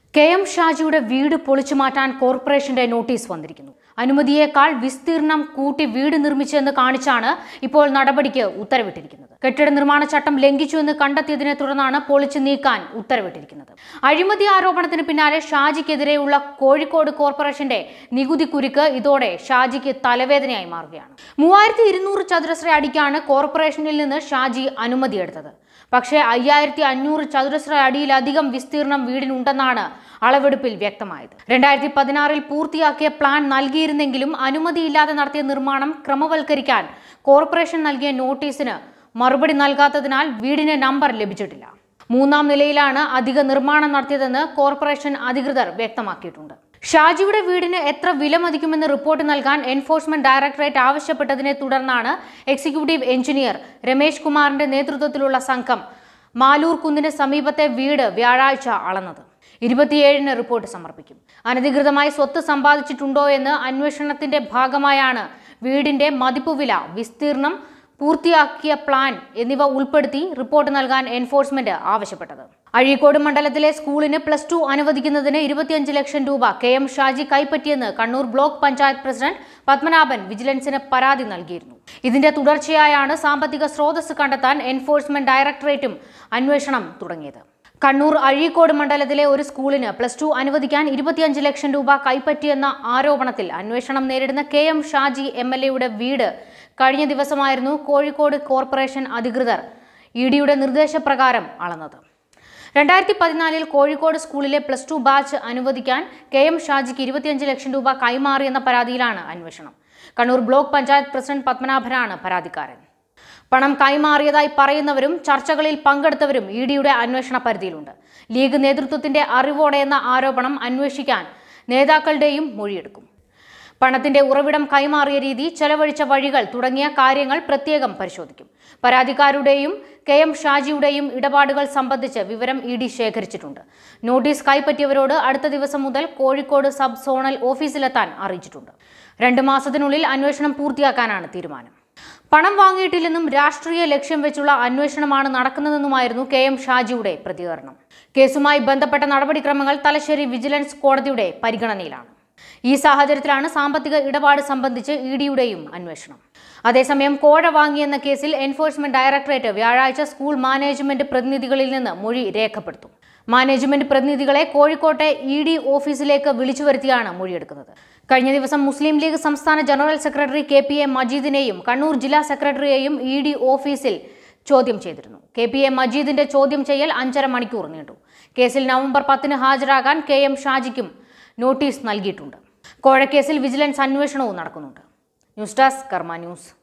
K M ഷാജിയുടെ വീട് പൊളിച്ചു മാറ്റാൻ കോർപ്പറേഷന്റെ നോട്ടീസ് വന്നിരിക്കുന്നു അനുമതിയേക്കാൾ വിസ്തീർണം കൂട്ടി വീട് നിർമ്മിച്ചെന്ന് കാണിച്ചാണ് ഇപ്പോൾ നടപടിക്ക് ഉത്തരവിട്ടിരിക്കുന്നത് കെട്ടിട നിർമ്മാണ ചട്ടം ലംഘിച്ചു എന്ന് കണ്ടെത്തിയതിനെ തുടർന്നാണ് പൊളിച്ചു നീക്കാൻ ഉത്തരവിട്ടിരിക്കുന്നത് അഴിമതി ആരോപണത്തിന് പിന്നാലെ ഷാജിക്കെതിരെയുള്ള കോഴിക്കോട് കോർപ്പറേഷന്റെ നികുതി കുരുക്ക് ഇതോടെ ഷാജിക്ക് തലവേദനയായി മാറുകയാണ് മൂവായിരത്തി ഇരുന്നൂറ് ചതുരശ്ര അടിക്കാണ് കോർപ്പറേഷനിൽ നിന്ന് ഷാജി അനുമതിയെടുത്തത് പക്ഷേ അയ്യായിരത്തി അഞ്ഞൂറ് ചതുരശ്ര അടിയിലധികം വിസ്തീർണം വീടിനുണ്ടെന്നാണ് അളവെടുപ്പിൽ വ്യക്തമായത് രണ്ടായിരത്തി പതിനാറിൽ പൂർത്തിയാക്കിയ പ്ലാൻ നൽകിയിരുന്നെങ്കിലും അനുമതിയില്ലാതെ നടത്തിയ നിർമ്മാണം ക്രമവൽക്കരിക്കാൻ കോർപ്പറേഷൻ നൽകിയ നോട്ടീസിന് മറുപടി നൽകാത്തതിനാൽ വീടിന് നമ്പർ ലഭിച്ചിട്ടില്ല മൂന്നാം നിലയിലാണ് അധിക നിർമ്മാണം നടത്തിയതെന്ന് കോർപ്പറേഷൻ അധികൃതർ വ്യക്തമാക്കിയിട്ടുണ്ട് ഷാജിയുടെ വീടിന് എത്ര വില മതിക്കുമെന്ന് റിപ്പോർട്ട് നൽകാൻ എൻഫോഴ്സ്മെന്റ് ഡയറക്ടറേറ്റ് ആവശ്യപ്പെട്ടതിനെ തുടർന്നാണ് എക്സിക്യൂട്ടീവ് എഞ്ചിനീയർ രമേശ് കുമാറിന്റെ നേതൃത്വത്തിലുള്ള സംഘം മാലൂർ കുന്നിന് സമീപത്തെ വീട് വ്യാഴാഴ്ച അളന്നത് ഇരുപത്തിയേഴിന് റിപ്പോർട്ട് സമർപ്പിക്കും അനധികൃതമായി സ്വത്ത് സമ്പാദിച്ചിട്ടുണ്ടോ എന്ന് അന്വേഷണത്തിന്റെ ഭാഗമായാണ് വീടിന്റെ മതിപ്പുവില വിസ്തീർണം പൂർത്തിയാക്കിയ പ്ലാൻ എന്നിവ ഉൾപ്പെടുത്തി റിപ്പോർട്ട് നൽകാൻ എൻഫോഴ്സ്മെന്റ് ആവശ്യപ്പെട്ടത് അഴീക്കോട് മണ്ഡലത്തിലെ സ്കൂളിന് പ്ലസ് ടു അനുവദിക്കുന്നതിന് ഇരുപത്തിയഞ്ച് ലക്ഷം രൂപ കെ എം ഷാജി കൈപ്പറ്റിയെന്ന് കണ്ണൂർ ബ്ലോക്ക് പഞ്ചായത്ത് പ്രസിഡന്റ് പത്മനാഭൻ വിജിലൻസിന് പരാതി നൽകിയിരുന്നു ഇതിന്റെ തുടർച്ചയായാണ് സാമ്പത്തിക സ്രോതസ് കണ്ടെത്താൻ എൻഫോഴ്സ്മെന്റ് ഡയറക്ടറേറ്റും അന്വേഷണം തുടങ്ങിയത് കണ്ണൂർ അഴീക്കോട് മണ്ഡലത്തിലെ ഒരു സ്കൂളിന് പ്ലസ് ടു അനുവദിക്കാൻ ഇരുപത്തിയഞ്ച് ലക്ഷം രൂപ കൈപ്പറ്റിയെന്ന ആരോപണത്തിൽ അന്വേഷണം നേരിടുന്ന K M Shaji M L എയുടെ വീട് കഴിഞ്ഞ ദിവസമായിരുന്നു കോഴിക്കോട് കോർപ്പറേഷൻ അധികൃതർ ഇ ഡിയുടെ നിർദ്ദേശപ്രകാരം അളന്നത് രണ്ടായിരത്തി പതിനാലിൽ കോഴിക്കോട് സ്കൂളിലെ പ്ലസ് ടു ബാച്ച് അനുവദിക്കാൻ കെ എം ഷാജിക്ക് ഇരുപത്തിയഞ്ച് ലക്ഷം രൂപ കൈമാറിയെന്ന പരാതിയിലാണ് അന്വേഷണം കണ്ണൂർ ബ്ലോക്ക് പഞ്ചായത്ത് പ്രസിഡന്റ് പത്മനാഭനാണ് പരാതിക്കാരൻ പണം കൈമാറിയതായി പറയുന്നവരും ചർച്ചകളിൽ പങ്കെടുത്തവരും ഇ ഡിയുടെ അന്വേഷണ പരിധിയിലുണ്ട് ലീഗ് നേതൃത്വത്തിന്റെ അറിവോടെ എന്ന ആരോപണം അന്വേഷിക്കാൻ നേതാക്കളുടെയും മൊഴിയെടുക്കും പണത്തിന്റെ ഉറവിടം കൈമാറിയ രീതി ചെലവഴിച്ച വഴികൾ തുടങ്ങിയ കാര്യങ്ങൾ പ്രത്യേകം പരിശോധിക്കും പരാതിക്കാരുടെയും കെ എം ഷാജിയുടെയും ഇടപാടുകൾ സംബന്ധിച്ച് വിവരം ഇ ഡി ശേഖരിച്ചിട്ടുണ്ട് നോട്ടീസ് കൈപ്പറ്റിയവരോട് അടുത്ത ദിവസം മുതൽ കോഴിക്കോട് സബ് സോണൽ ഓഫീസിലെത്താൻ അറിയിച്ചിട്ടുണ്ട് രണ്ട് മാസത്തിനുള്ളിൽ അന്വേഷണം പൂർത്തിയാക്കാനാണ് തീരുമാനം പണം വാങ്ങിയിട്ടില്ലെന്നും രാഷ്ട്രീയ ലക്ഷ്യം വെച്ചുള്ള അന്വേഷണമാണ് നടക്കുന്നതെന്നുമായിരുന്നു കെ എം ഷാജിയുടെ പ്രതികരണം കേസുമായി ബന്ധപ്പെട്ട നടപടിക്രമങ്ങൾ തലശ്ശേരി വിജിലൻസ് കോടതിയുടെ പരിഗണനയിലാണ് ഈ സാഹചര്യത്തിലാണ് സാമ്പത്തിക ഇടപാട് സംബന്ധിച്ച് ഇ ഡിയുടെയും അന്വേഷണം അതേസമയം കോഴ വാങ്ങിയെന്ന കേസിൽ എൻഫോഴ്സ്മെന്റ് ഡയറക്ടറേറ്റ് വ്യാഴാഴ്ച സ്കൂൾ മാനേജ്മെന്റ് പ്രതിനിധികളിൽ നിന്ന് മൊഴി രേഖപ്പെടുത്തും മാനേജ്മെന്റ് പ്രതിനിധികളെ കോഴിക്കോട്ടെ ഇ ഡി ഓഫീസിലേക്ക് വിളിച്ചു വരുത്തിയാണ് മൊഴിയെടുക്കുന്നത് കഴിഞ്ഞ ദിവസം മുസ്ലിം ലീഗ് സംസ്ഥാന general secretary K P A മജീദിനെയും കണ്ണൂർ ജില്ലാ സെക്രട്ടറിയെയും ഇ ഡി ഓഫീസിൽ ചോദ്യം ചെയ്തിരുന്നു കെ പി എ മജീദിന്റെ ചോദ്യം ചെയ്യൽ അഞ്ചര മണിക്കൂർ നീണ്ടു കേസിൽ നവംബർ പത്തിന് ഹാജരാകാൻ കെ എം ഷാജിക്കും നോട്ടീസ് നൽകിയിട്ടുണ്ട് കോഴക്കേസിൽ വിജിലൻസ് അന്വേഷണവും നടക്കുന്നുണ്ട് ന്യൂസ് ഡെസ്ക് കർമ്മ ന്യൂസ്